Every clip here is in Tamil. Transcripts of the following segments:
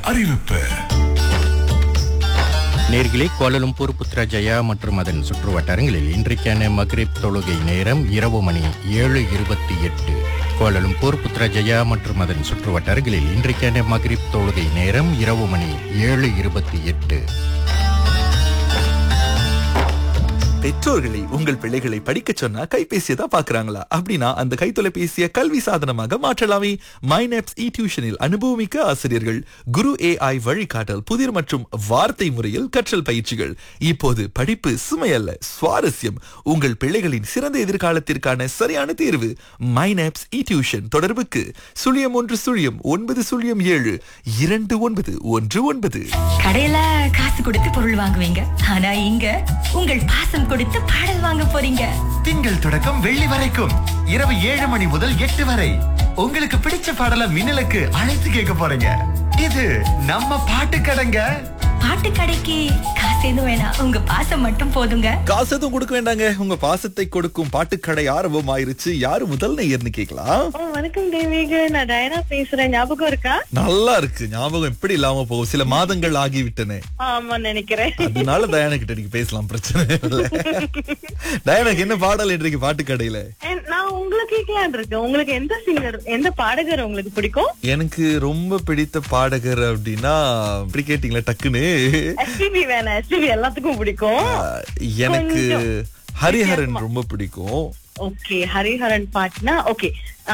அறிவிப்பு நேர்களே கோலலும்பூர் புத்ராஜயா மற்றும் அதன் சுற்று வட்டாரங்களில் இன்றைக்கான மக்ரிப் தொழுகை நேரம் இரவு மணி ஏழு இருபத்தி எட்டு கோலலும்பூர் புத்ராஜயா மற்றும் அதன் சுற்று வட்டாரங்களில் இன்றைக்கான மக்ரிப் தொழுகை நேரம் இரவு மணி ஏழு இருபத்தி எட்டு பெற்றோர்களை உங்கள் பிள்ளைகளை படிக்க சொன்னா கைபேசியை தான் பாக்குறாங்களா அப்படின்னா அந்த கைத்தொலைபேசியை கல்வி சாதனமாக மாற்றலாமே மைனப்ஸ் இ டியூஷனில் அனுபவமிக்க ஆசிரியர்கள் குரு ஏஐ வழிகாட்டல் புதிர் மற்றும் வார்த்தை முறையில் கற்றல் பயிற்சிகள் இப்போது படிப்பு சுமையல்ல சுவாரஸ்யம் உங்கள் பிள்ளைகளின் சிறந்த எதிர்காலத்திற்கான சரியான தேர்வு மைனப்ஸ் இ டியூஷன் தொடர்புக்கு சுழியம் ஒன்று சுழியம் ஒன்பது சுழியம் ஏழு இரண்டு ஒன்பது ஒன்று ஒன்பது கடையில காசு கொடுத்து பொருள் வாங்குவீங்க ஆனா இங்க உங்கள் பாசம் கொடுத்து பாடல் வாங்க போறீங்க திங்கள் தொடக்கம் வெள்ளி வரைக்கும் இரவு ஏழு மணி முதல் எட்டு வரை உங்களுக்கு பிடிச்ச பாடல மின்னலுக்கு அழைத்து கேட்க போறீங்க இது நம்ம பாட்டு கடைங்க பாட்டு கடைக்கு காசு எதுவும் வேணாம் உங்க பாசம் மட்டும் போதுங்க காசு எதுவும் கொடுக்க வேண்டாங்க உங்க பாசத்தை கொடுக்கும் பாட்டுக்கடை ஆரம்பம் ஆயிருச்சு யாரு முதல் நேயர்னு கேட்கலாம் ஓ வணக்கம் தேவிக நான் டயனா பேசுறேன் ஞாபகம் இருக்கா நல்லா இருக்கு ஞாபகம் எப்படி இல்லாம போகும் சில மாதங்கள் ஆகிவிட்டன ஆமா நினைக்கிறேன் அதனால டயானா கிட்ட நீங்க பேசலாம் பிரச்சனை இல்ல டயானாக்கு என்ன பாடல் இன்றைக்கு பாட்டுக்கடையில And நான் உங்களுக்கு கேட்கலான் இருக்கேன் உங்களுக்கு எந்த சிங்கர் எந்த பாடகர் உங்களுக்கு பிடிக்கும் எனக்கு ரொம்ப பிடித்த பாடகர் அப்படின்னா இப்படி கேட்டீங்களா டக்குன்னு எஸ்பிபி வேணாம் எஸ்பிபி எல்லாத்துக்கும் பிடிக்கும் ஆஹ், எனக்கு கொஞ்சம் ஹரிஹரன் ரொம்ப பிடிக்கும் ஓகே ஹரிஹரன் பாட்டுனா ஓகே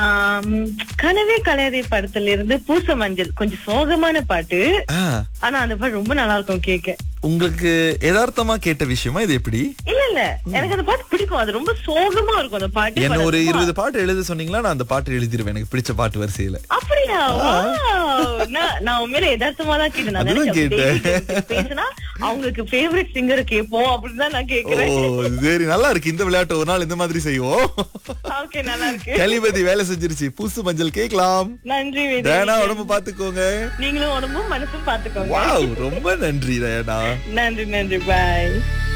கனவே கலையதை படத்துல இருந்து பூச மஞ்சள் கொஞ்சம் சோகமான பாட்டு ஆஹ், ஆனா அந்த பாட்டு ரொம்ப நல்லா இருக்கும் கேட்க உங்களுக்கு யதார்த்தமா கேட்ட விஷயமா இது எப்படி இல்ல இல்ல எனக்கு அந்த பாட்டு பிடிக்கும் அது ரொம்ப சோகமா இருக்கும் அந்த பாட்டு என்ன ஒரு ரொம்ப- இருபது பாட்டு எழுத சொன்னீங்களா நான் அந்த பாட்டு எழுதிருவேன் எனக்கு பிடிச்ச பாட்டு வரிசையில அப்படியா Wow. நான் நான் உண்மையில யதார்த்தமா தான் கேட்டேன் நான் அதுதான் நினைச்சேன் கேட்டேன். டேவிட் பேசினா அவங்களுக்கு ஃபேவரட் சிங்கரை கேட்போம் அப்படின்னு தான் நான் ஓ கேக்குறேன் சரி நல்லா இருக்கு இந்த விளையாட்டு ஒரு நாள் இந்த மாதிரி செய்வோம் ஓகே நல்லா இருக்கு கலிபதி வேலை செஞ்சிருச்சு பூசு மஞ்சள் கேக்கலாம் நன்றி வேதி. டயனா உடம்பு பாத்துக்கோங்க நீங்களும் உடம்பும் மனசும் பாத்துக்கோங்க வாவ் ரொம்ப நன்றி டயனா நன்றி நன்றி பாய்